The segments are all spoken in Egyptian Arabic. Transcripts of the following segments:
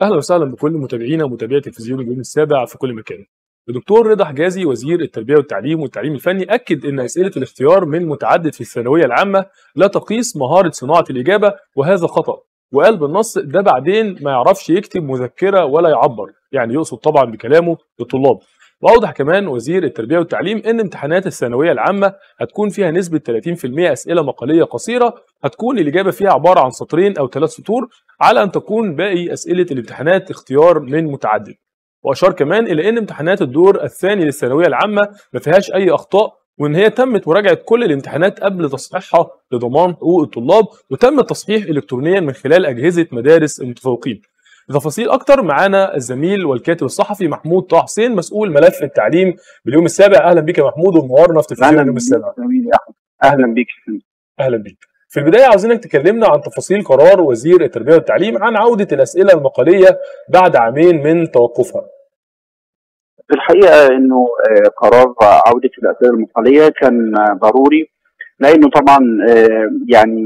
اهلا وسهلا بكل متابعينا ومتابعي تلفزيون اليوم السابع في كل مكان. الدكتور رضا حجازي وزير التربيه والتعليم والتعليم الفني اكد ان اسئله الاختيار من متعدد في الثانويه العامه لا تقيس مهاره صناعه الاجابه وهذا خطا وقال بالنص ده بعدين ما يعرفش يكتب مذكره ولا يعبر يعني يقصد طبعا بكلامه الطلاب واوضح كمان وزير التربيه والتعليم ان امتحانات الثانويه العامه هتكون فيها نسبه 30% اسئله مقاليه قصيره هتكون الاجابه فيها عباره عن سطرين او ثلاث سطور على ان تكون باقي اسئله الامتحانات اختيار من متعدد واشار كمان الى ان امتحانات الدور الثاني للثانويه العامه ما فيهاش اي اخطاء وان هي تمت مراجعه كل الامتحانات قبل تصحيحها لضمان حقوق الطلاب وتم التصحيح الكترونيا من خلال اجهزه مدارس المتفوقين لتفاصيل اكتر معانا الزميل والكاتب الصحفي محمود طه حسين مسؤول ملف التعليم باليوم السابع اهلا بك يا محمود ومنورنا في تلفزيون اليوم السابع اهلا بك اهلا بك في البدايه عاوزينك تكلمنا عن تفاصيل قرار وزير التربيه والتعليم عن عوده الاسئله المقاليه بعد عامين من توقفها في الحقيقه انه قرار عوده الاسئله المقاليه كان ضروري لانه طبعا يعني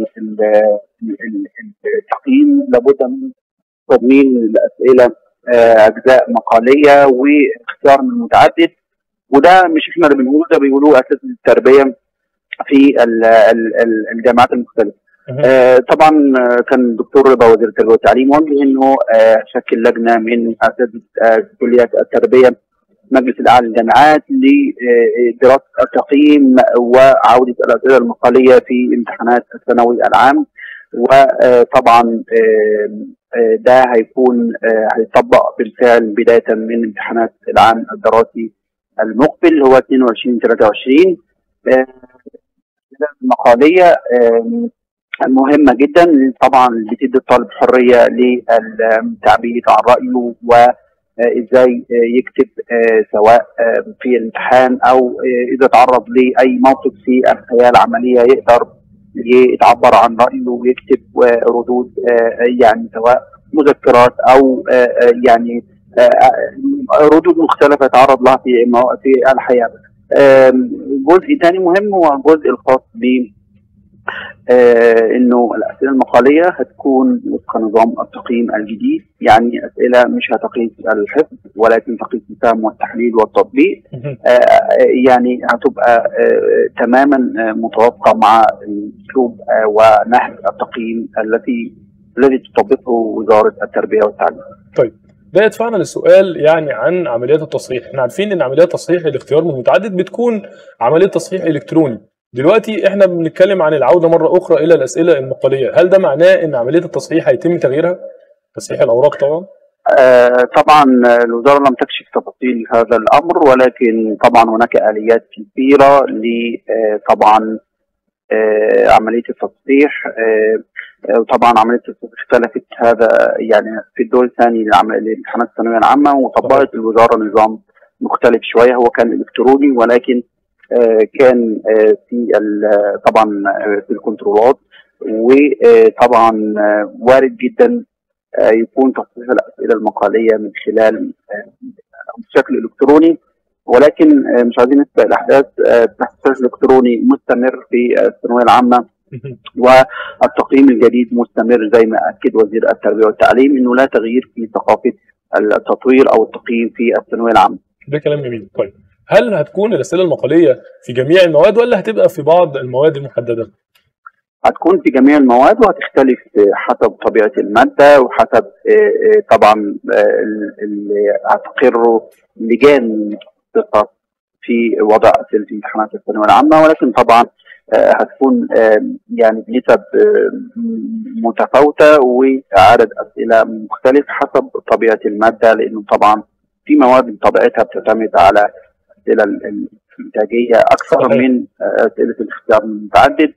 التقييم لابد من تضمين الاسئله اجزاء مقاليه واختيار من متعدد وده مش احنا اللي بنقوله ده بيقولوه اساتذه التربيه في الجامعات المختلفه. آه طبعا كان الدكتور رضا وزير التربيه والتعليم وجه انه آه شكل لجنه من اساتذه آه كليات التربيه مجلس الاعلى للجامعات لدراسه التقييم وعوده الاسئله المقاليه في امتحانات الثانوي العام وطبعا ده هيكون هيطبق بالفعل بدايه من امتحانات العام الدراسي المقبل هو 22 23 المقاليه مهمه جدا طبعا بتدي الطالب حريه للتعبير عن رايه وازاي يكتب سواء في الامتحان او اذا تعرض لاي موقف في الحياه العمليه يقدر يتعبر عن رايه ويكتب ردود يعني سواء مذكرات او يعني ردود مختلفه يتعرض لها في في الحياه. جزء ثاني مهم هو الجزء الخاص ب انه الاسئله المقاليه هتكون وفق نظام التقييم الجديد يعني اسئله مش هتقيس الحفظ ولكن تقيس الفهم والتحليل والتطبيق يعني هتبقى تماما متوافقه مع اسلوب ونهج التقييم التي الذي تطبقه وزاره التربيه والتعليم. طيب ده يدفعنا للسؤال يعني عن عمليات التصحيح، احنا عارفين ان عمليات تصحيح الاختيار من متعدد بتكون عمليه تصحيح الكتروني، دلوقتي احنا بنتكلم عن العوده مره اخرى الى الاسئله المقاليه، هل ده معناه ان عمليه التصحيح هيتم تغييرها؟ تصحيح الاوراق طبعا؟ آه طبعا الوزاره لم تكشف تفاصيل هذا الامر ولكن طبعا هناك اليات كثيره ل طبعا آه عمليه التصحيح آه وطبعا عمليه التصحيح اختلفت هذا يعني في الدور الثاني لامتحانات الثانويه العامه وطبقت الوزاره نظام مختلف شويه هو كان الكتروني ولكن كان في طبعا في الكنترولات وطبعا وارد جدا يكون تصحيح الاسئله المقاليه من خلال بشكل الكتروني ولكن مش عايزين نسبق الاحداث التصحيح الالكتروني مستمر في الثانويه العامه والتقييم الجديد مستمر زي ما اكد وزير التربيه والتعليم انه لا تغيير في ثقافه التطوير او التقييم في الثانويه العامه. ده كلام جميل طيب هل هتكون الاسئله المقاليه في جميع المواد ولا هتبقى في بعض المواد المحدده؟ هتكون في جميع المواد وهتختلف حسب طبيعه الماده وحسب طبعا اللي هتقره لجان متخصصه في وضع اسئله امتحانات الثانويه العامه ولكن طبعا هتكون يعني بنسب متفاوته وعدد اسئله مختلف حسب طبيعه الماده لانه طبعا في مواد بطبيعتها بتعتمد على الاسئله الانتاجيه اكثر صحيح. من اسئله الاختيار المتعدد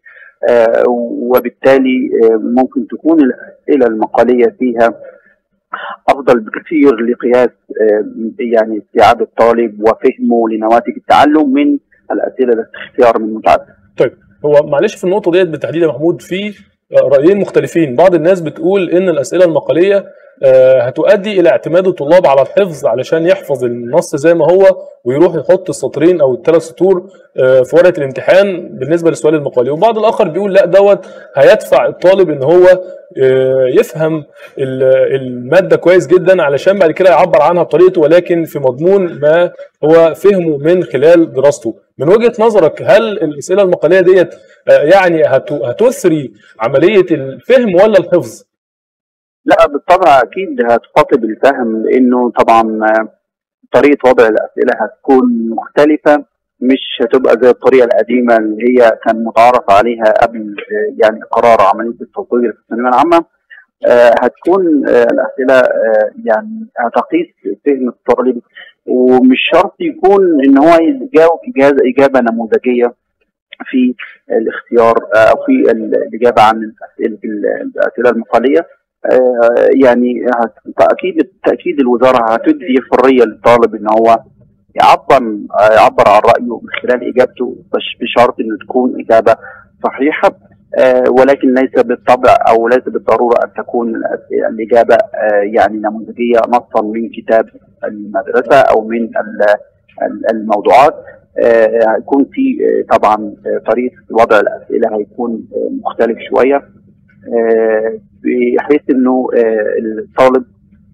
وبالتالي ممكن تكون الاسئله المقاليه فيها افضل بكثير لقياس يعني استيعاب الطالب وفهمه لنواتج التعلم من الاسئله الاختيار من متعدد. طيب هو معلش في النقطه ديت بالتحديد يا محمود في رايين مختلفين، بعض الناس بتقول ان الاسئله المقاليه آه، هتؤدي الى اعتماد الطلاب على الحفظ علشان يحفظ النص زي ما هو ويروح يحط السطرين او الثلاث سطور آه، في ورقه الامتحان بالنسبه للسؤال المقالي وبعض الاخر بيقول لا دوت هيدفع الطالب ان هو آه، يفهم ال- الماده كويس جدا علشان بعد كده يعبر عنها بطريقته ولكن في مضمون ما هو فهمه من خلال دراسته من وجهه نظرك هل الاسئله المقاليه ديت آه، يعني هت- هتثري عمليه الفهم ولا الحفظ؟ لا بالطبع اكيد هتخاطب الفهم لانه طبعا آه، طريقه وضع الاسئله هتكون مختلفه مش هتبقى زي الطريقه القديمه اللي هي كان متعارف عليها قبل آه، يعني قرار عمليه التطوير في الثانويه العامه آه، هتكون آه، الاسئله آه، يعني هتقيس فهم الطالب ومش شرط يكون ان هو يجاوب إجازة اجابه نموذجيه في الاختيار آه، او في الاجابه عن الاسئله الاسئله المقاليه آه، يعني هت- اكيد تاكيد الوزاره هتدي حريه للطالب ان هو يعبر آه، يعبر عن رايه من خلال اجابته بس بشرط انه تكون اجابه صحيحه آه، ولكن ليس بالطبع او ليس بالضروره ان تكون الأس- الاجابه آه، يعني نموذجيه نصا من كتاب المدرسه او من ال- ال- الموضوعات آه، هيكون في آه، طبعا آه، طريقه وضع الاسئله هيكون آه، مختلف شويه آه، بحيث انه آه، الطالب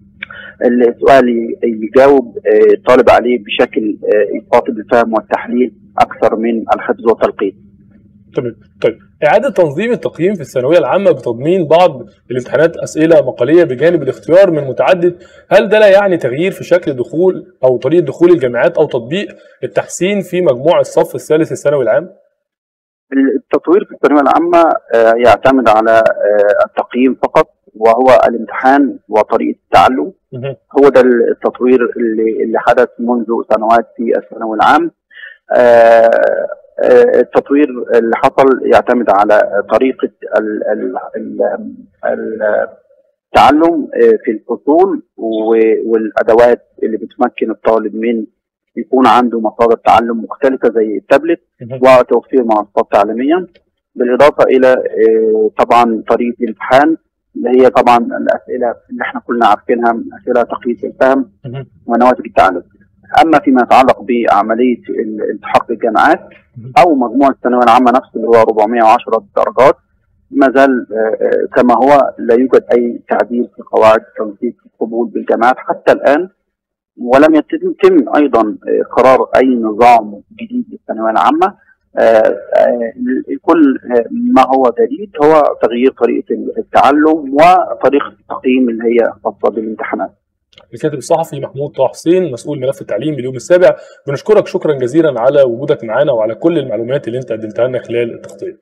السؤال ي- يجاوب آه، الطالب عليه بشكل آه، يخاطب الفهم والتحليل اكثر من الحفظ والتلقين. تمام طيب إعادة تنظيم التقييم في الثانوية العامة بتضمين بعض الامتحانات أسئلة مقالية بجانب الاختيار من متعدد هل ده لا يعني تغيير في شكل دخول أو طريقة دخول الجامعات أو تطبيق التحسين في مجموع الصف الثالث الثانوي العام؟ التطوير في الثانويه العامه آه، يعتمد على آه، التقييم فقط وهو الامتحان وطريقه التعلم مهم. هو ده التطوير اللي اللي حدث منذ سنوات في الثانوي العام آه، آه، التطوير اللي حصل يعتمد على طريقة ال- ال- ال- ال- التعلم آه، في الفصول و- والأدوات اللي بتمكن الطالب من يكون عنده مصادر تعلم مختلفة زي التابلت مهم. وتوفير منصات تعليمية بالإضافة إلى آه، طبعا طريقة الامتحان اللي هي طبعا الأسئلة اللي احنا كلنا عارفينها أسئلة تقييس الفهم مهم. ونواتج التعلم اما فيما يتعلق بعمليه الالتحاق بالجامعات او مجموع الثانويه العامه نفسه اللي هو 410 درجات ما زال آه، آه، كما هو لا يوجد اي تعديل في قواعد تنسيق القبول بالجامعات حتى الان ولم يتم يتم ايضا آه، قرار اي نظام جديد للثانويه العامه آه، آه، كل آه، ما هو جديد هو تغيير طريقه التعلم وطريقه التقييم اللي هي خاصه بالامتحانات الكاتب الصحفي محمود طه حسين مسؤول ملف التعليم باليوم السابع بنشكرك شكرا جزيلا على وجودك معنا وعلى كل المعلومات اللي انت قدمتها لنا خلال التغطيه.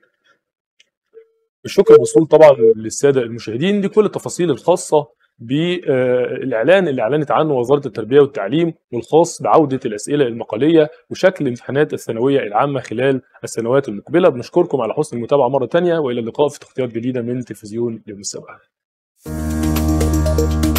الشكر موصول طبعا للساده المشاهدين دي كل التفاصيل الخاصه بالاعلان اللي اعلنت عنه وزاره التربيه والتعليم والخاص بعوده الاسئله المقاليه وشكل امتحانات الثانويه العامه خلال السنوات المقبله بنشكركم على حسن المتابعه مره ثانيه والى اللقاء في تغطيات جديده من تلفزيون اليوم السابع.